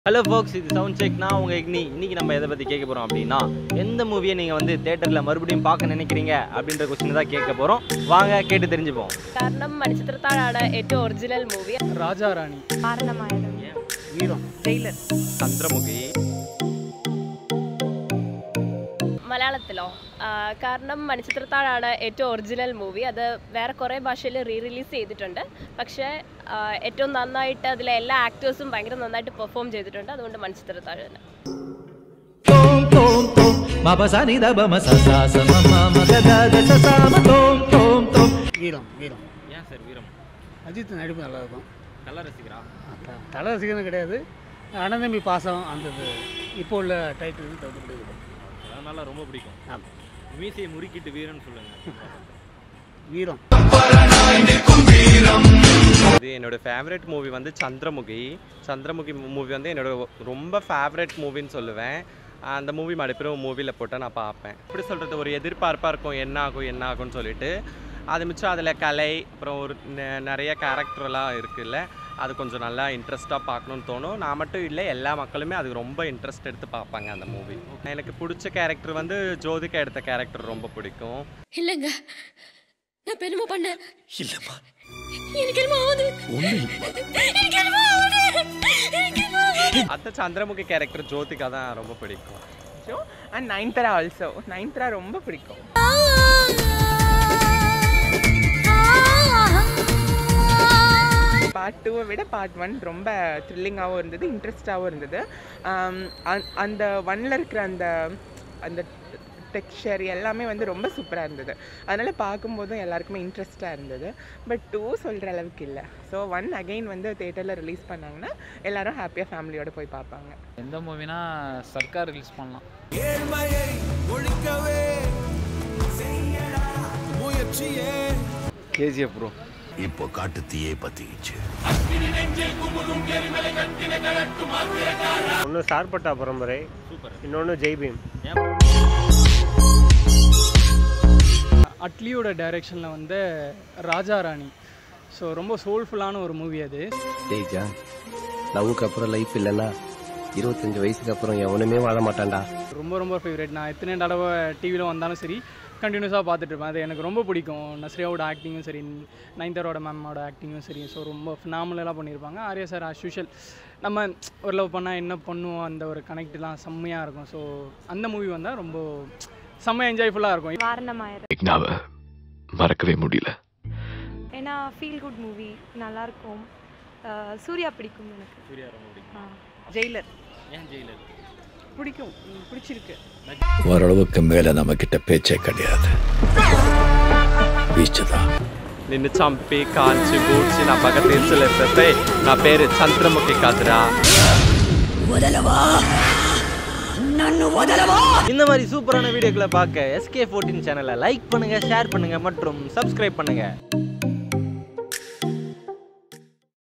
hello ஃபோக்ஸ் இது sound check நான் உங்கள் இக்னி இன்னைக்கு நம்ம எதை பற்றி கேட்க போகிறோம் அப்படின்னா எந்த மூவியை நீங்கள் வந்து தேட்டரில் மறுபடியும் பார்க்க நினைக்கிறீங்க அப்படின்ற கொஸ்டின் தான் கேட்க போகிறோம் வாங்க கேட்டு தெரிஞ்சுப்போம் കാരണം മണിച്ചിത്രത്താഴാണ് ഏറ്റവും ഒറിജിനൽ മൂവി ராஜாராணி കാരണമായത് வீரம் ജയിലർ சந்திரமுகி മലയാളത്തിലോ ആ, കാരണം മണിച്ചിത്രത്താഴാണ് ഏറ്റവും ഒറിജിനൽ മൂവി അത് വേറെ കുറേ ഭാഷയിൽ റീ റിലീസ് ചെയ്തിട്ടുണ്ട് പക്ഷേ ആ, ഏറ്റവും നന്നായിട്ട് അതിലെ എല്ലാ ആക്ടേഴ്സും ഭയങ്കര നന്നായിട്ട് പെർഫോം ചെയ്തിട്ടുണ്ട് അതുകൊണ്ട് മണിച്ചിത്രത്താഴ് തന്നെ തോം തോം തോം മപസനി ദബമ സസാസ മമ മഗദ സസാമ തോം തോം തോം வீரம் வீரம் ஏன் சார் வீரம் அஜித் நடிப்பு நல்லா இருக்கும் நல்ல ரசிக்கிறா த- தலை ரசிகனும் கிடையாது அனந்தம்பி பாசம் அந்த இது இப்போ உள்ள டைட்டில் தவிர்த்து பிடிக்கும் அதனால ரொம்ப பிடிக்கும் ஆமாம் மீசையை முறுக்கிட்டு வீரன் சொல்லுங்க வீரம் இது என்னோட ஃபேவரட் மூவி வந்து சந்திரமுகி சந்திரமுகி மூவி வந்து என்னோட ரொம்ப ஃபேவரட் மூவின்னு சொல்லுவேன் அந்த மூவி மறுபடியும் மூவியில் போட்டால் நான் பார்ப்பேன் எப்படி சொல்கிறது ஒரு எதிர்பார்ப்பாக இருக்கும் என்ன ஆகும் என்ன ஆகும்னு சொல்லிட்டு அது மிச்சம் அதில் கலை அப்புறம் ஒரு நெ- நிறைய கேரக்டர்லாம் இருக்குல்ல அது கொஞ்சம் நல்லா இன்ட்ரெஸ்ட்டாக பார்க்கணும்னு தோணும் நான் மட்டும் இல்லை எல்லா மக்களுமே அதுக்கு ரொம்ப இன்ட்ரெஸ்ட் எடுத்து பார்ப்பாங்க அந்த மூவி எனக்கு பிடிச்ச கேரக்டர் வந்து ஜோதிகா எடுத்த கேரக்டர் ரொம்ப பிடிக்கும் இல்லைங்க நான் பெருமை பண்ணேன் இல்லம்மா எனக்கு என்னமோ ஆகுது எனக்கு என்னமோ ஆகுது எனக்கு என்னமோ ஆகுது அந்த சந்திரமுகி கேரக்டர் ஜோதிகா தான் ரொம்ப பிடிக்கும் அண்ட் நைன்த்ரா ஆல்சோ நைன்த்ரா ரொம்ப பிடிக்கும் பார்ட் டூவை விட பார்ட் ஒன் ரொம்ப த்ரில்லிங்காகவும் இருந்தது இன்ட்ரெஸ்டாகவும் இருந்தது ஆம், அந்த- அந்த ஒன்ல இருக்கிற அந்த அந்த டெக்ஸ்சர் எல்லாமே வந்து ரொம்ப சூப்பராக இருந்தது அதனால் பார்க்கும்போதும் எல்லாருக்குமே இன்ட்ரெஸ்டாக இருந்தது பட் டூ சொல்கிற அளவுக்கு இல்லை ஸோ ஒன் அகைன் வந்து தேட்டரில் ரிலீஸ் பண்ணாங்கன்னா எல்லாரும் ஹாப்பியாக ஃபேமிலியோடு போய் பார்ப்பாங்க எந்த மூவினா சர்க்கார் ரிலீஸ் பண்ணலாம் கேஜிஎஃப் ப்ரோ இப்போ காட்டு தீயே பத்திக்கிச்சு ஒன்று சார்பட்டா பரம்பரை இன்னொன்று ஜெய்பீம் அட்லியோட டைரெக்ஷனில் வந்து ராஜாராணி ஸோ ரொம்ப சோல்ஃபுல்லான ஒரு மூவி அது டேய்ஜா லவ்வுக்கு அப்புறம் லைஃப் இல்லைன்னா இருபத்தஞ்சு வயசுக்கு அப்புறம் எவனுமே வாழ மாட்டான்டா ரொம்ப ரொம்ப ஃபேவரட் நான் எத்தனை தடவை டிவியில் வந்தாலும் சரி கண்டினியூஸாக பார்த்துட்டு இருப்பேன் அது எனக்கு ரொம்ப பிடிக்கும் நஸ்ரியாவோட ஆக்டிங்கும் சரி நயன்தாரோட மேமோட ஆக்டிங்கும் சரி ஸோ ரொம்ப ஃபினாமலாக பண்ணியிருப்பாங்க ஆர்யா சார் ஆஸ் யூஷுவல் நம்ம ஒரு லவ் பண்ணால் என்ன பண்ணுவோம் அந்த ஒரு கனெக்ட்லாம் செம்மையாக இருக்கும் ஸோ அந்த மூவி வந்தால் ரொம்ப செம்ம என்ஜாய்ஃபுல்லாக இருக்கும் வாரணமாயிரம் மறக்கவே முடியல ஏன்னா ஃபீல் குட் மூவி நல்லா இருக்கும் சூர்யா பிடிக்கும் எனக்கு சூர்யா ரொம்ப பிடிக்கும் ஜெயிலர் ஏன் ஜெயிலர் பிடிக்கும் பிடிச்சிருக்கு ஓரளவுக்கு மேல நம்ம கிட்ட பேச்சே கிடையாது பீச்சுதான் నిన్ను చంపి కాల్చి బూడ్చి నా పగ తీర్చలేకపోతే నా పేరు చంద్రముఖి కాదురా இந்த மாதிரி சூப்பரான வீடியோக்களை பார்க்க எஸ்கே ஃபோர்டீன் சேனலை லைக் பண்ணுங்க ஷேர் பண்ணுங்க மற்றும் சப்ஸ்கிரைப் பண்ணுங்க